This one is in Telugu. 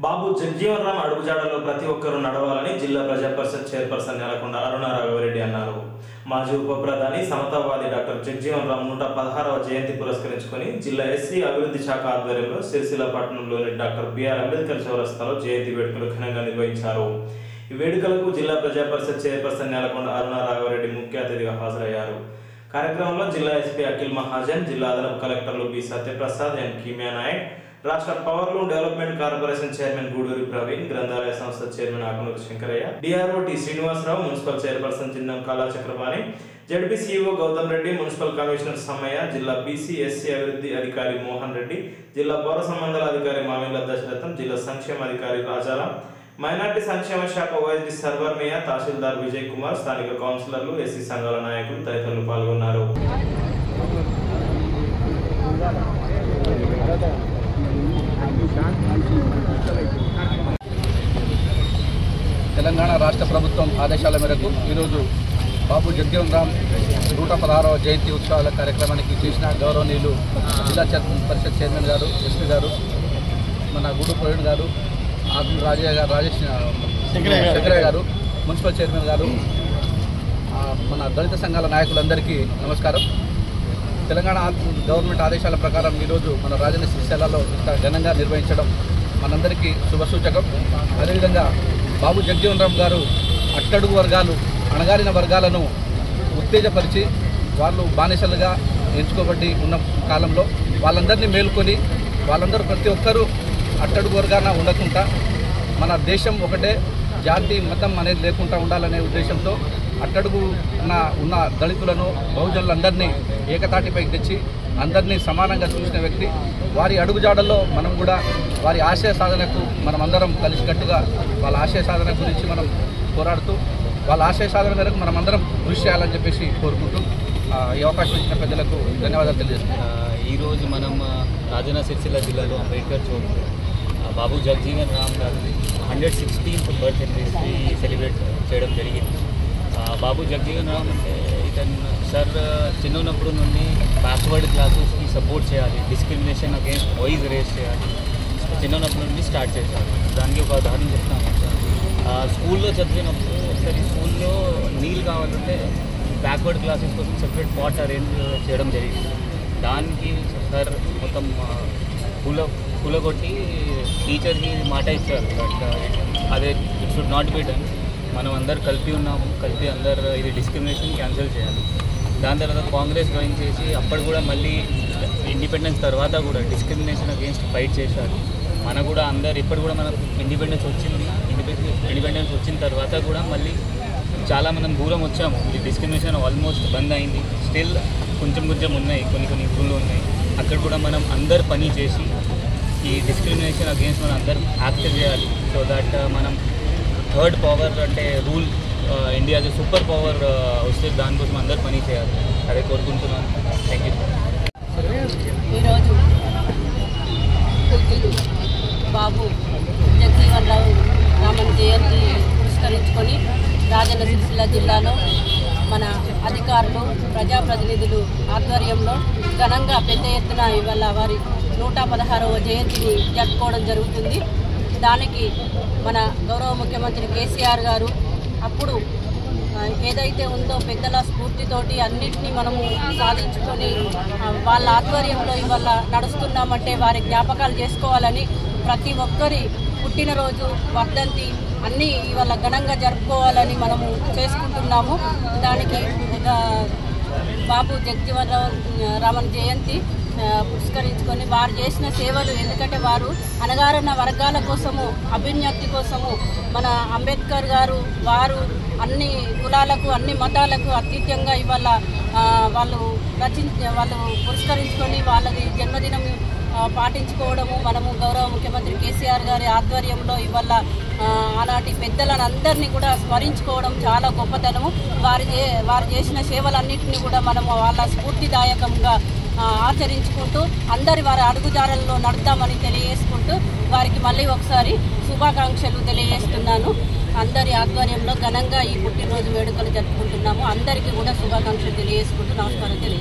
బాబు జగ్జీవన్ రామ్ అడుగుజాడలో ప్రతి ఒక్కరూ నడవాలని జిల్లా ప్రజా పరిషత్ చైర్పర్సన్ నెలకొండ అరుణ రాఘవరెడ్డి అన్నారు మాజీ ఉప ప్రధాని సమతావాది డాక్టర్ జగ్జీవన్ రామ్ నూట పదహారవ జయంతి పురస్కరించుకొని జిల్లా ఎస్సీ అభివృద్ధి శాఖ ఆధ్వర్యంలో సిరిసిల్ల పట్టణంలోని డాక్టర్ బిఆర్ అంబేద్కర్ చౌరస్తాలో జయంతి వేడుకలు ఘనంగా నిర్వహించారు ఈ వేడుకలకు జిల్లా ప్రజా పరిషత్ చైర్పర్సన్ నెలకొండ అరుణ రాఘవరెడ్డి ముఖ్య అతిథిగా హాజరయ్యారు కార్యక్రమంలో జిల్లా ఎస్పీ అఖిల్ మహాజన్ జిల్లా అదనపు కలెక్టర్లు బి సత్యప్రసాద్ ఎన్ కీమియా నాయక్ రాష్ట్ర power loom development corporation chairman Guduri Praveen గ్రంథాలయ సంస్థ chairman Akunuru Shankaraiah DRO T Srinivasarao municipal chairperson Chindam Kala Chakrapani ZP CEO Gautam Reddy municipal commissioner Sammaiah జిల్లా బీసీ ఎస్సీ అభివృద్ధి అధికారి మోహన్ రెడ్డి జిల్లా పౌర సంబంధాల అధికారి మామిళ్ళ దశరథం జిల్లా సంక్షేమ అధికారి రాజారాం మైనార్టీ సంక్షేమ శాఖ ఓఎస్డీ సర్వర్ మేయ తహసీల్దార్ విజయ్ కుమార్ స్థానిక కౌన్సిలర్లు ఎస్సీ సంఘాల నాయకులు తదితరులు పాల్గొన్నారు తెలంగాణ రాష్ట్ర ప్రభుత్వం ఆదేశాల మేరకు ఈరోజు బాబు జగ్జీవన్ రామ్ నూట పదహారవ జయంతి ఉత్సవాల కార్యక్రమానికి చేసిన గౌరవనీయులు జిల్లా చైర్- పరిషత్ చైర్మన్ గారు ఎస్పీ గారు మన గుడు ప్రవీణ్ గారు ఆకుల రాజయ్య గారు రాజేష్ శంకరయ్య గారు మున్సిపల్ చైర్మన్ గారు ఆ, మన దళిత సంఘాల నాయకులందరికీ నమస్కారం తెలంగాణ ఆ- గవర్నమెంట్ ఆదేశాల ప్రకారం ఈరోజు మన రాజన్న సిరిసిల్లలో ఇంత ఘనంగా నిర్వహించడం మనందరికీ శుభసూచకం అదేవిధంగా బాబు జగజీవన్ రామ్ గారు అట్టడుగు వర్గాలు అణగారిన వర్గాలను ఉత్తేజపరిచి వాళ్ళు బానిసలుగా ఎంచుకోబడి ఉన్న కాలంలో వాళ్ళందరినీ మేల్కొని వాళ్ళందరూ ప్రతి ఒక్కరూ అట్టడుగు వర్గాన ఉండకుండా మన దేశం ఒకటే జాతి మతం అనేది లేకుండా ఉండాలనే ఉద్దేశంతో అట్టడుగు ఉన్న ఉన్న దళితులను బహుజనులందరినీ ఏకతాటిపైకి తెచ్చి అందరినీ సమానంగా చూసిన వ్యక్తి వారి అడుగుజాడల్లో మనం కూడా వారి ఆశయ సాధనకు మనం అందరం కలిసికట్టుగా వాళ్ళ ఆశయ సాధన గురించి మనం పోరాడుతూ వాళ్ళ ఆశయ సాధన మేరకు మనం అందరం కృషి చేయాలని చెప్పేసి కోరుకుంటూ ఆ, ఈ అవకాశం ఇచ్చిన పెద్దలకు ధన్యవాదాలు తెలియజేస్తున్నాను ఆ, ఈరోజు మనం ఆ, రాజన్న సిరిసిల్ల జిల్లాలో అంబేద్కర్ చౌక్ ఆ, బాబు జగజీవన్ రామ్ గారి hundred sixteenth birth anniversary celebrate చేయడం జరిగింది ఆ, బాబు జగజీవన్ రామ్ అంటే ఇతను సార్ చిన్న ఉన్నప్పుడు నుండి బ్యాక్వర్డ్ క్లాసెస్కి సపోర్ట్ చేయాలి డిస్క్రిమినేషన్ అగేన్స్ట్ బాయ్స్ రేస్ చేయాలి చిన్న ఉన్నప్పటి నుండి స్టార్ట్ చేశారు దానికి ఒక ఉదాహరణ చెప్తాను ఆ, స్కూల్లో చదివినప్పుడు ఒకసారి స్కూల్లో నీళ్ళు కావాలంటే బ్యాక్వర్డ్ క్లాసెస్ కోసం సెపరేట్ పాట్ అరేంజ్ చేయడం జరిగింది దానికి సార్ మొత్తం ఆ, కూల కూలగొట్టి టీచర్కి మాట ఇచ్చారు బట్ అదే it should not be done మనం అందరు కలిపి ఉన్నాము కలిపి అందరు ఇది డిస్క్రిమినేషన్ క్యాన్సిల్ చేయాలి దాని తర్వాత కాంగ్రెస్ జాయిన్ చేసి అప్పుడు కూడా మళ్ళీ ఇండిపెండెన్స్ తర్వాత కూడా డిస్క్రిమినేషన్ అగేన్స్ట్ ఫైట్ చేశారు మన కూడా అందరు ఇప్పుడు కూడా మనకు ఇండిపెండెన్స్ వచ్చింది ఇండిపెండెన్స్ ఇండిపెండెన్స్ వచ్చిన తర్వాత కూడా మళ్ళీ చాలా మనం దూరం వచ్చాము ఈ డిస్క్రిమినేషన్ ఆల్మోస్ట్ బంద్ అయింది స్టిల్ కొంచెం కొంచెం ఉన్నాయి కొన్ని కొన్ని ఇంప్రూవ్లు ఉన్నాయి అక్కడ కూడా మనం అందరు పని చేసి ఈ డిస్క్రిమినేషన్ అగేన్స్ట్ మనం అందరు యాక్ట్ చేయాలి సో దట్ మనం థర్డ్ పవర్ అంటే రూల్ ఇండియాది సూపర్ పవర్ వస్తే దానికోసం అందరు పని చేయాలి అదే కోరుకుంటున్నాను థ్యాంక్ యూ ఈరోజు పూజ్యులు బాబు జగజీవన్ రావు రామన్ జయంతి పురస్కరించుకొని రాజన్న సిరిసిల్ల జిల్లాలో మన అధికారులు ప్రజాప్రతినిధులు ఆధ్వర్యంలో ఘనంగా పెద్ద ఎత్తున ఇవాళ వారి నూట పదహారవ జయంతిని జరుపుకోవడం జరుగుతుంది దానికి మన గౌరవ ముఖ్యమంత్రి కేసీఆర్ గారు అప్పుడు ఆ, ఏదైతే ఉందో పెద్దల స్ఫూర్తితోటి అన్నిటినీ మనము సాధించుకొని ఆ, వాళ్ళ ఆధ్వర్యంలో ఇవాళ నడుస్తున్నామంటే వారి జ్ఞాపకాలు చేసుకోవాలని ప్రతి ఒక్కరి పుట్టినరోజు వర్ధంతి అన్నీ ఇవాళ ఘనంగా జరుపుకోవాలని మనము చేసుకుంటున్నాము దానికి ఆ, బాబు జగజీవన్ రావు రామన్ జయంతి ఆ, పురస్కరించుకొని వారు చేసిన సేవలు ఎందుకంటే వారు అనగారన్న వర్గాల కోసము అభ్యున్నతి కోసము మన అంబేద్కర్ గారు వారు అన్ని కులాలకు అన్ని మతాలకు అతీతంగా ఇవాళ ఆ, వాళ్ళు రచించ వాళ్ళు పురస్కరించుకొని వాళ్ళది జన్మదినం ఆ, పాటించుకోవడము మనము గౌరవ ముఖ్యమంత్రి కేసీఆర్ గారి ఆధ్వర్యంలో ఇవాళ ఆ, ఆనాటి పెద్దలను అందరినీ కూడా స్మరించుకోవడం చాలా గొప్పతనము వారి చే- వారు చేసిన సేవలన్నింటినీ కూడా మనము వాళ్ళ స్ఫూర్తిదాయకంగా ఆ, ఆచరించుకుంటూ అందరి వారి అడుగుజాడల్లో నడుద్దామని తెలియజేసుకుంటూ వారికి మళ్ళీ ఒకసారి శుభాకాంక్షలు తెలియజేస్తున్నాను అందరి ఆధ్వర్యంలో ఘనంగా ఈ పుట్టినరోజు వేడుకలు జరుపుకుంటున్నాము అందరికీ కూడా శుభాకాంక్షలు తెలియజేసుకుంటూ నమస్కారం తెలియ